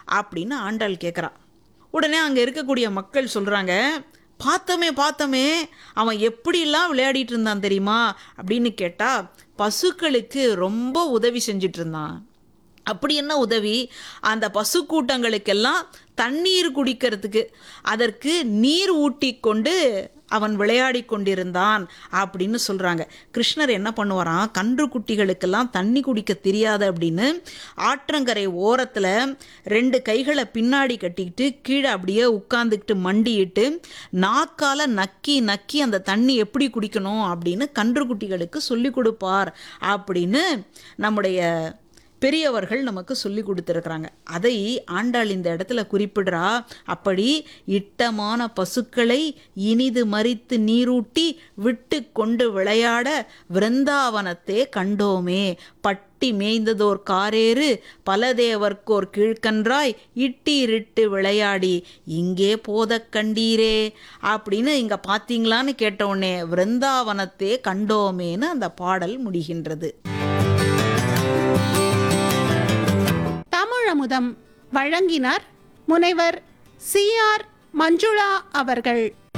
அப்படின்னு ஆண்டாள் கேட்குறா உடனே அங்கே இருக்கக்கூடிய மக்கள் சொல்கிறாங்க பார்த்தோமே பார்த்தோமே அவன் எப்படிலாம் விளையாடிட்டு இருந்தான் தெரியுமா அப்படின்னு கேட்டால் பசுக்களுக்கு ரொம்ப உதவி செஞ்சிட்டு இருந்தான் அப்படி என்ன உதவி அந்த பசு கூட்டங்களுக்கெல்லாம் தண்ணீர் குடிக்கிறதுக்கு அதற்கு நீர் ஊட்டி கொண்டு அவன் விளையாடி கொண்டிருந்தான் அப்படின்னு சொல்கிறாங்க கிருஷ்ணர் என்ன பண்ணுவாராம் கன்று குட்டிகளுக்கெல்லாம் தண்ணி குடிக்க தெரியாது அப்படின்னு ஆற்றங்கரை ஓரத்தில் ரெண்டு கைகளை பின்னாடி கட்டிக்கிட்டு கீழே அப்படியே உட்காந்துக்கிட்டு மண்டிட்டு நாக்கால் நக்கி நக்கி அந்த தண்ணி எப்படி குடிக்கணும் அப்படின்னு கன்று குட்டிகளுக்கு சொல்லி கொடுப்பார் அப்படின்னு நம்முடைய பெரியவர்கள் நமக்கு சொல்லி கொடுத்துருக்குறாங்க அதை ஆண்டாள் இந்த இடத்துல குறிப்பிடுறா அப்படி இட்டமான பசுக்களை இனிது மறித்து நீரூட்டி விட்டு கொண்டு விளையாட விருந்தாவனத்தே கண்டோமே பட்டி மேய்ந்ததோர் காரேறு பலதேவர்க்கோர் கீழ்கன்றாய் இட்டீரிட்டு விளையாடி இங்கே போதக் கண்டீரே அப்படின்னு இங்க பார்த்தீங்களான்னு கேட்ட உடனே விருந்தாவனத்தே கண்டோமேன்னு அந்த பாடல் முடிகின்றது தமிழமுதம் வழங்கினார் முனைவர் சி ஆர் மஞ்சுளா அவர்கள்